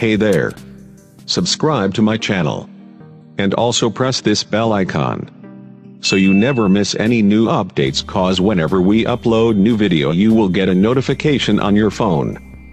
Hey there. Subscribe to my channel. And also press this bell icon. So you never miss any new updates cause whenever we upload new video you will get a notification on your phone.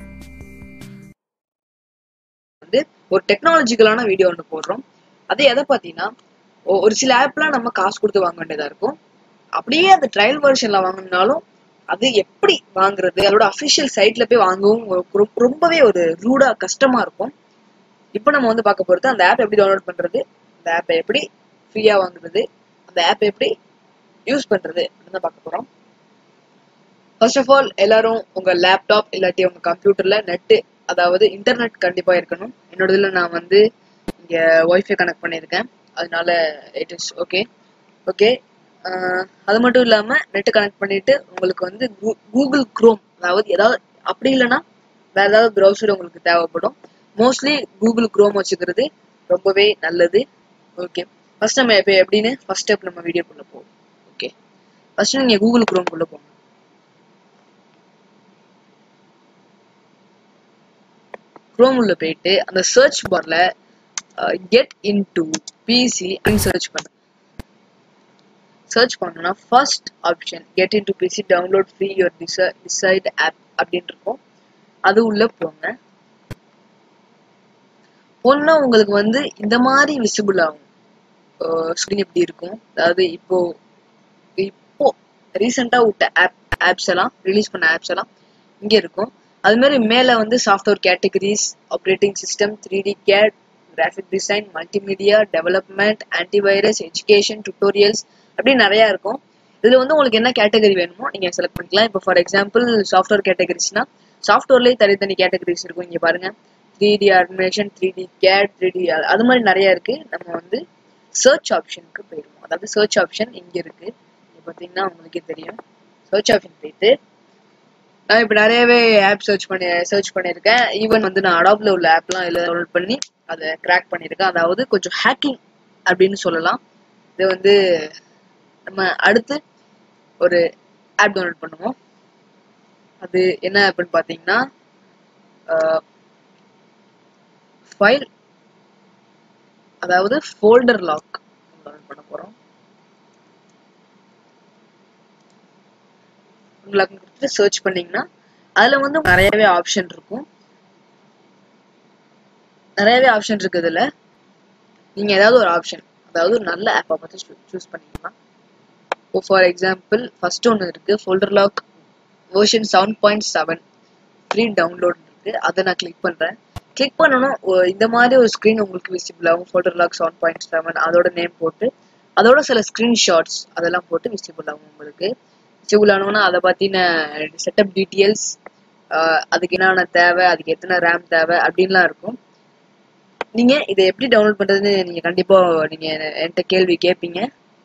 வந்து ஒரு டெக்னாலஜிக்கலான video ஒன்று போடுறோம் அது எதை பார்த்தீங்கன்னா ஒ- ஒரு சில ஆப்லாம் நம்ம காசு கொடுத்து வாங்க வேண்டியதா இருக்கும் அப்படியே அந்த ட்ரையல் வெர்ஷன்ல வாங்கினாலும் அது எப்படி வாங்குறது அதோட அஃபிஷியல் சைட்ல போய் வாங்கவும் ஒரு- ரொ- ரொம்பவே ஒரு ரூடா கஷ்டமா இருக்கும் இப்போ நம்ம வந்து பார்க்க போறது அந்த ஆப் எப்படி டவுன்லோட் பண்றது அந்த ஆப்பை எப்படி ஃப்ரீயா வாங்குறது அந்த ஆப் எப்படி யூஸ் பண்றது அப்படின்னு தான் பார்க்க போறோம் ஃபர்ஸ்ட் ஆஃப் ஆல் எல்லாரும் உங்க லேப்டாப் இல்லாட்டி உங்க கம்ப்யூட்டர்ல நெட்டு அதாவது இன்டர்நெட் கண்டிப்பா இருக்கணும் என்னோட இதுல நான் வந்து இங்க ஒய்ஃபை கனெக்ட் பண்ணியிருக்கேன் அதனால இட் இஸ் ஓகே ஓகே அது மட்டும் இல்லாம நெட் கனெக்ட் பண்ணிட்டு உங்களுக்கு வந்து கூகுள் குரோம் அதாவது ஏதாவது அப்படி இல்லைன்னா வேற ஏதாவது ப்ரௌசர் உங்களுக்கு தேவைப்படும் மோஸ்ட்லி கூகுள் குரோம் வச்சுக்கிறது ரொம்பவே நல்லது ஓகே ஃபர்ஸ்ட் நம்ம இப்போ எப்படின்னு ஃபர்ஸ்ட் ஸ்டெப் நம்ம வீடியோக்குள்ள போவோம் ஓகே ஃபர்ஸ்ட் நீங்க கூகுள் குரோம் குள்ள போங்க குரோம் உள்ள போயிட்டு அந்த சர்ச் பார்ல கெட் இன் டு பிசி அப்படின்னு சர்ச் பண்ணு சர்ச் பண்ணோம்னா first option get into PC download free your desired app அப்படின்னு இருக்கும் அது உள்ள போங்க போனா உங்களுக்கு வந்து இந்த மாதிரி விசிபிள் ஆகும் ஸ்க்ரீன் எப்படி இருக்கும் அதாவது இப்போ இப்போ ரீசெண்டா விட்ட ஆப் ஆப்ஸ் எல்லாம் ரிலீஸ் பண்ண ஆப்ஸ் எல்லாம் இங்க இருக்கும் அது மாதிரி மேல வந்து software categories operating system three D CAD graphic design multimedia development antivirus education tutorials அப்படி நிறைய இருக்கும் இதுல வந்து உங்களுக்கு என்ன கேட்டகரி வேணுமோ நீங்க செலக்ட் பண்ணிக்கலாம் இப்போ ஃபார் எக்ஸாம்பிள் சாஃப்ட்வேர் கேட்டகரிஸ்னா சாஃப்ட்வேர்லயே தனித்தனி கேட்டகரிஸ் இருக்கும் இங்க பாருங்க three D animation three D CAD three D அது மாதிரி நிறைய இருக்கு நம்ம வந்து சர்ச் ஆப்ஷனுக்கு போயிடுவோம் அதாவது சர்ச் ஆப்ஷன் இங்க இருக்கு இங்க பாத்தீங்கன்னா உங்களுக்கே தெரியும் சர்ச் ஆப்ஷன் போயிட்டு நான் இப்போ நிறையவே ஆப் சர்ச் பண்ணி சர்ச் பண்ணியிருக்கேன் ஈவன் வந்து நான் அடாப்ல உள்ள ஆப்லாம் இதில் டவுன்லோட் பண்ணி அதை கிராக் பண்ணியிருக்கேன் அதாவது கொஞ்சம் ஹேக்கிங் அப்படின்னு சொல்லலாம் இது வந்து நம்ம அடுத்து ஒரு ஆப் டவுன்லோட் பண்ணுவோம் அது என்ன ஆப்னு பார்த்தீங்கன்னா ஃபைல் அதாவது ஃபோல்டர் லாக் டவுன்லோட் பண்ண போகிறோம் உங்களுக்கு கொடுத்துட்டு சர்ச் பண்ணீங்கன்னா அதுல வந்து நிறையவே ஆப்ஷன் இருக்கும் நிறையவே ஆப்ஷன் இருக்கு இதுல நீங்க ஏதாவது ஒரு ஆப்ஷன் அதாவது ஒரு நல்ல ஆப்பை பார்த்து சூஸ் பண்ணிக்கலாம் இப்போ ஃபார் எக்ஸாம்பிள் ஃபர்ஸ்ட் ஒன்று இருக்கு folder lock version seven point seven free download இருக்கு அதை நான் கிளிக் பண்றேன் கிளிக் பண்ணணும் ஒ- இந்த மாதிரி ஒரு ஸ்க்ரீன் உங்களுக்கு விசிபிள் ஆகும் folder lock seven point seven அதோட நேம் போட்டு அதோட சில ஸ்க்ரீன்ஷாட்ஸ் அதெல்லாம் போட்டு விசிபிள் ஆகும் உங்களுக்கு விசிபிள் ஆனோன்னா அதை பத்தின செட்டப் டீட்டெயில்ஸ் அதுக்கு என்னென்ன தேவை அதுக்கு எத்தனை ரேம் தேவை அப்படின்லாம் இருக்கும் நீங்க இதை எப்படி டவுன்லோட் பண்றதுன்னு நீங்க கண்டிப்பா நீங்க என்ன- என்கிட்ட கேள்வி கேட்பீங்க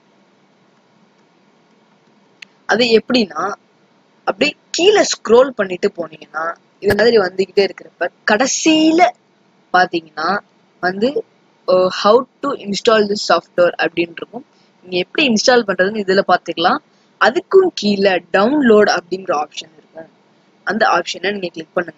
அது எப்படின்னா அப்படி கீழே ஸ்க்ரோல் பண்ணிட்டு போனீங்கன்னா இது மாதிரி வந்துகிட்டே இருக்கிறப்ப கடைசியில பாத்தீங்கன்னா வந்து how to install this software அப்படின்னு இருக்கும் நீங்க எப்படி இன்ஸ்டால் பண்றதுன்னு இதுல பாத்துக்கலாம் அதுக்கும் கீழே டவுன்லோட் அப்படிங்கிற ஆப்ஷன் இருக்கும் அந்த ஆப்ஷனை நீங்க கிளிக் பண்ணுங்க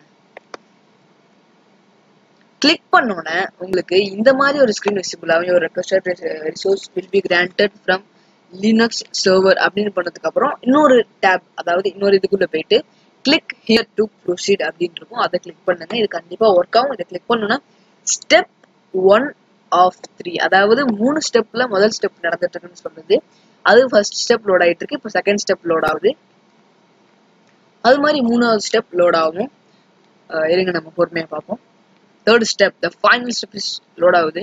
கிளிக் பண்ணோன்னே உங்களுக்கு இந்த மாதிரி ஒரு ஸ்கிரீன் விசிபிள் ஆகும் ஒரு requested resource will be granted from Linux server அப்படின்னு பண்ணதுக்கு அப்புறம் இன்னொரு டேப் அதாவது இன்னொரு இதுக்குள்ள போயிட்டு கிளிக் ஹியர் டு ப்ரொசீட் அப்படின்னு இருக்கும் அதை கிளிக் பண்ணுங்க இது கண்டிப்பா ஒர்க் ஆகும் இதை கிளிக் பண்ணோம்னா ஸ்டெப் ஒன் ஆஃப் த்ரீ அதாவது மூணு ஸ்டெப்ல முதல் ஸ்டெப் நடந்துட்டு இருக்குன்னு சொல்லுது அது ஃபர்ஸ்ட் ஸ்டெப் லோட் ஆயிட்டு இருக்கு இப்போ செகண்ட் ஸ்டெப் லோட் ஆகுது அது மாதிரி மூணாவது ஸ்டெப் லோட் ஆகும் அஹ் இருங்க நம்ம பொறுமையா பார்ப்போம் third step the final step is load ஆகுது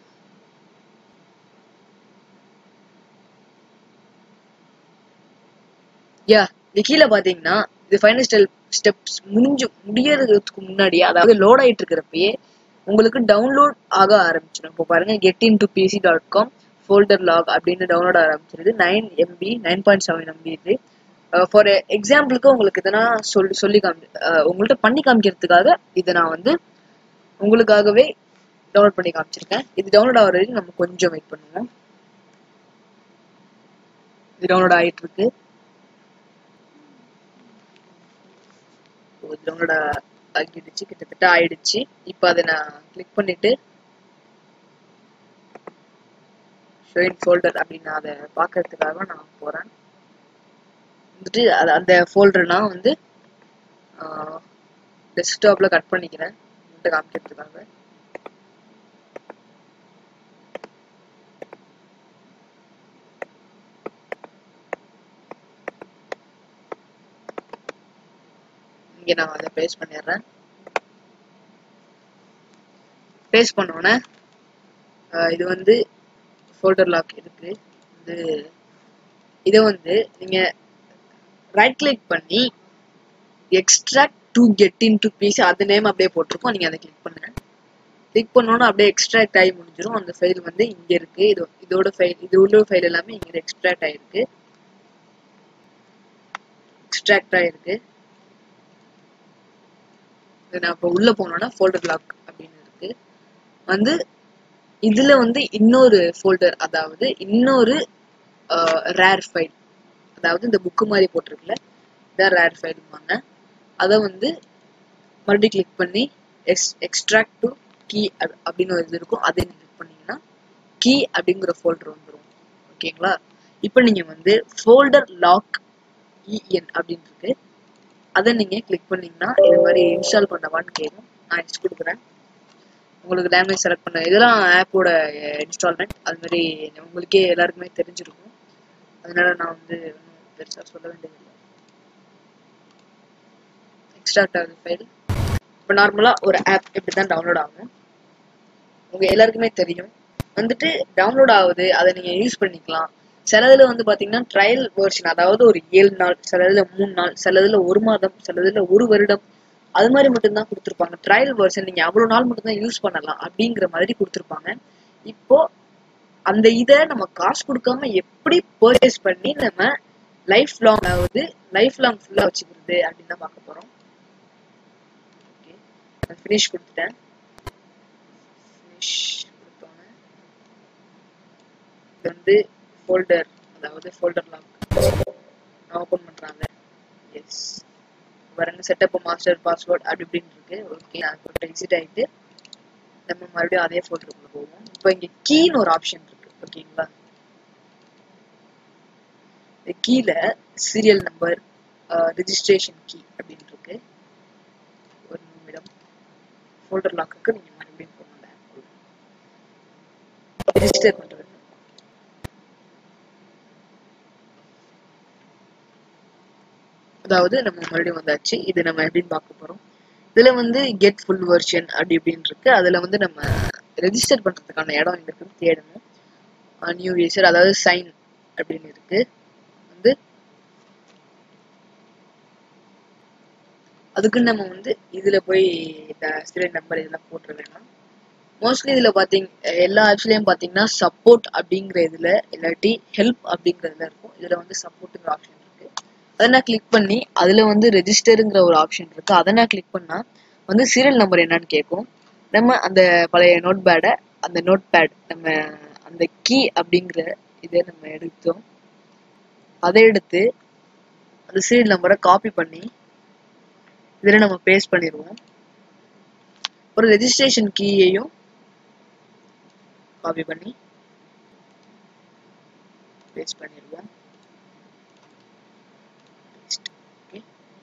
யா இது கீழே பாத்தீங்கன்னா இது ஃபைனல் ஸ்டெப் ஸ்டெப்ஸ் முடிஞ்சு முடியறதுக்கு முன்னாடியே அதாவது லோட் ஆயிட்டு இருக்கிறப்பயே உங்களுக்கு டவுன்லோட் ஆக ஆரம்பிச்சிடும் இப்போ பாருங்க get into PC dot com folder lock அப்படின்னு டவுன்லோட் ஆரம்பிச்சிருது nine MB nine point seven MB இது ஃபார் எக்ஸாம்பிளுக்கு உங்களுக்கு இதை நான் சொல்லி சொல்லி காமி அஹ் உங்கள்ட்ட பண்ணி காமிக்கிறதுக்காக இதை நான் வந்து உங்களுக்காகவே டவுன்லோட் பண்ணி காமிச்சிருக்கேன் இது டவுன்லோட் ஆகிற வரைக்கும் நம்ம கொஞ்சம் வெயிட் பண்ணுவோம் இது டவுன்லோட் ஆயிட்டு இருக்கு டவுன்லோட் ஆகிடுச்சு கிட்டத்தட்ட ஆயிடுச்சு இப்போ அதை நான் கிளிக் பண்ணிட்டு ஷோயின் ஃபோல்டர் அப்படின்னு நான் அதை பார்க்கறதுக்காக நான் போறேன் வந்துட்டு அது அந்த ஃபோல்டர் நான் வந்து டெஸ்க்டாப்ல கட் பண்ணிக்கிறேன் உங்கள்கிட்ட காமிக்கிறதுக்காக இங்க நான் அதை பேஸ்ட் பண்ணிடுறேன் பேஸ்ட் பண்ணோன்னே இது வந்து ஃபோல்டர் லாக் இருக்கு இது இதை வந்து நீங்க ரைட் கிளிக் பண்ணி extract to get into PC அது நேம் அப்படியே போட்டிருக்கோம் நீங்க அதை கிளிக் பண்ணுங்க கிளிக் பண்ணோன்னா அப்படியே எக்ஸ்ட்ராக்ட் ஆகி முடிஞ்சிடும் அந்த ஃபைல் வந்து இங்க இருக்கு இது இதோட ஃபைல் இது உள்ள ஃபைல் எல்லாமே இங்க எக்ஸ்ட்ராக்ட் ஆயிருக்கு எக்ஸ்ட்ராக்ட் ஆயிருக்கு இது நான் இப்போ உள்ள போனோம்னா ஃபோல்டர் லாக் அப்படின்னு இருக்கு வந்து இதுல வந்து இன்னொரு ஃபோல்டர் அதாவது இன்னொரு ரேர் ஃபைல் அதாவது இந்த புக்கு மாதிரி போட்டிருக்குல்ல இதான் ரேர் ஃபைலுமாங்க அதை வந்து மறுபடியும் கிளிக் பண்ணி எக்ஸ் எக்ஸ்ட்ராக்ட் டு கீ அப்படின்னு ஒரு இது இருக்கும் அதை நீங்க கிளிக் பண்ணீங்கன்னா கீ அப்படிங்கிற ஃபோல்டர் வந்துடும் ஓகேங்களா இப்போ நீங்க வந்து ஃபோல்டர் லாக் இஎன் அப்படின்னு இருக்கு அதை நீங்க கிளிக் பண்ணீங்கன்னா இது மாதிரி இன்ஸ்டால் பண்ணவான்னு கேட்கும் நான் எக்ஸ்ட் கொடுக்குறேன் உங்களுக்கு லாங்குவேஜ் செலக்ட் பண்ண இதெல்லாம் ஆப்போட இன்ஸ்டால்மெண்ட் அது மாதிரி உங்களுக்கே எல்லாருக்குமே தெரிஞ்சிருக்கும் அதனால நான் வந்து ஒன்றும் பெருசாக சொல்ல வேண்டியதில்லை எக்ஸ்ட்ராக்ட் ஆகுது ஃபைல் இப்போ நார்மலாக ஒரு ஆப் இப்படி தான் டவுன்லோட் ஆகும் உங்க எல்லாருக்குமே தெரியும் வந்துட்டு டவுன்லோட் ஆகுது அதை நீங்க யூஸ் பண்ணிக்கலாம் சிலதுல வந்து பாத்தீங்கன்னா ட்ரையல் வெர்ஷன் அதாவது ஒரு ஏழு நாள் சிலதுல மூணு நாள் சிலதுல ஒரு மாதம் சிலதுல ஒரு வருடம் அது மாதிரி மட்டும்தான் கொடுத்துருப்பாங்க ட்ரையல் வெர்ஷன் நீங்க அவ்வளவு நாள் மட்டும்தான் யூஸ் பண்ணலாம் அப்படிங்கிற மாதிரி கொடுத்துருப்பாங்க இப்போ அந்த இதை நம்ம காசு கொடுக்காம எப்படி பர்ச்சேஸ் பண்ணி நம்ம லைஃப் லாங் ஆகுது லைஃப் லாங் ஃபுல்லா வச்சுக்கிறது அப்படின்னு தான் பார்க்க போறோம் ஓகே நான் ஃபினிஷ் கொடுத்துட்டேன் ஃபினிஷ் கொடுத்தோன்னே இது வந்து ஃபோல்டர் அதாவது ஃபோல்டர் லாக் நான் ஓப்பன் பண்றாங்க எஸ் பாருங்க செட்டப் மாஸ்டர் பாஸ்வேர்ட் அப்படி இப்படின்னு இருக்கு ஓகே நான் போட்டு எக்ஸிட் ஆயிட்டு நம்ம மறுபடியும் அதே ஃபோல்டருக்குள்ள போவோம் இப்போ இங்க கீன்னு ஒரு ஆப்ஷன் இருக்கு ஓகேங்களா இது கீழே சீரியல் நம்பர் ரிஜிஸ்ட்ரேஷன் கீ அப்படின்னு இருக்கு ஒரு நிமிடம் ஃபோல்டர் லாக்குக்கு நீங்க மறுபடியும் போகணும் ரிஜிஸ்டர் பண்றது அதாவது நம்ம மறுபடியும் வந்தாச்சு இது நம்ம எப்படின்னு பார்க்க போறோம் இதுல வந்து கெட் ஃபுல் வெர்ஷன் அப்படி இப்படின்னு இருக்கு அதுல வந்து நம்ம ரெஜிஸ்டர் பண்றதுக்கான இடம் எங்க இருக்குன்னு தேடணும் நியூ யூசர் அதாவது சைன் அப்படின்னு இருக்கு வந்து அதுக்கு நம்ம வந்து இதுல போய் இந்த சீரியல் நம்பர் இதெல்லாம் போட்டுற வேணாம் மோஸ்ட்லி இதுல பாத்தீங்க எல்லா ஆப்ஸ்லயும் பாத்தீங்கன்னா சப்போர்ட் அப்படிங்கிற இதுல இல்லாட்டி ஹெல்ப் அப்படிங்கறதுல இருக்கும் இதுல வந்து சப்போர்ட்டுங்கிற ஆப்ஷன் இருக்கு அதை நான் கிளிக் பண்ணி அதுல வந்து ரெஜிஸ்டருங்கிற ஒரு ஆப்ஷன் இருக்கு அதை நான் கிளிக் பண்ணா வந்து சீரியல் நம்பர் என்னன்னு கேட்கும் நம்ம அந்த பழைய நோட் பேடை அந்த நோட் பேட் நம்ம அந்த கீ அப்படிங்கிற இதை நம்ம எடுத்தோம் அதை எடுத்து அந்த சீரியல் நம்பரை காப்பி பண்ணி இதுல நம்ம பேஸ்ட் பண்ணிடுவோம் ஒரு ரெஜிஸ்ட்ரேஷன் கீயையும் காப்பி பண்ணி பேஸ்ட் பண்ணிடுவோம் ஓகே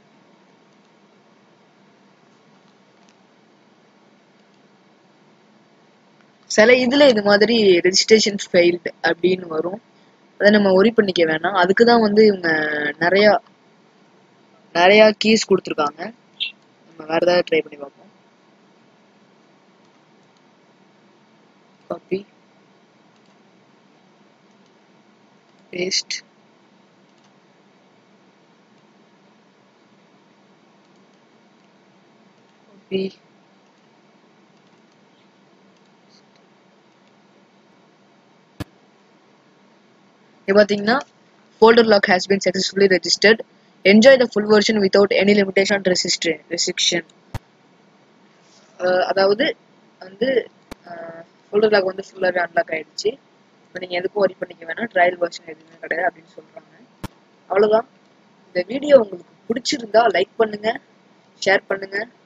சில இதுல இது மாதிரி ரெஜிஸ்ட்ரேஷன் ஃபெயில்டு அப்படின்னு வரும் அதை நம்ம ஒரி பண்ணிக்க வேணாம் அதுக்கு தான் வந்து இவங்க நிறைய நிறைய கீஸ் கொடுத்துருக்காங்க நம்ம வேற ஏதாவது ட்ரை பண்ணி பார்ப்போம் காப்பி பேஸ்ட் காப்பி இங்க பாத்தீங்கன்னா folder lock has been successfully registered enjoy the full version without any limitation resistra- restriction அஹ் அதாவது வந்து ஃபோல்டர் லாக் வந்து ஃபுல்லாகவே அன்லாக் ஆயிடுச்சு இப்போ நீங்கள் எதுக்கும் ஒரி பண்ணிக்க வேணாம் ட்ரையல் வெர்ஷன் எதுவுமே கிடையாது அப்படின்னு சொல்கிறாங்க அவ்வளோதான் இந்த வீடியோ உங்களுக்கு பிடிச்சிருந்தா லைக் பண்ணுங்க ஷேர் பண்ணுங்க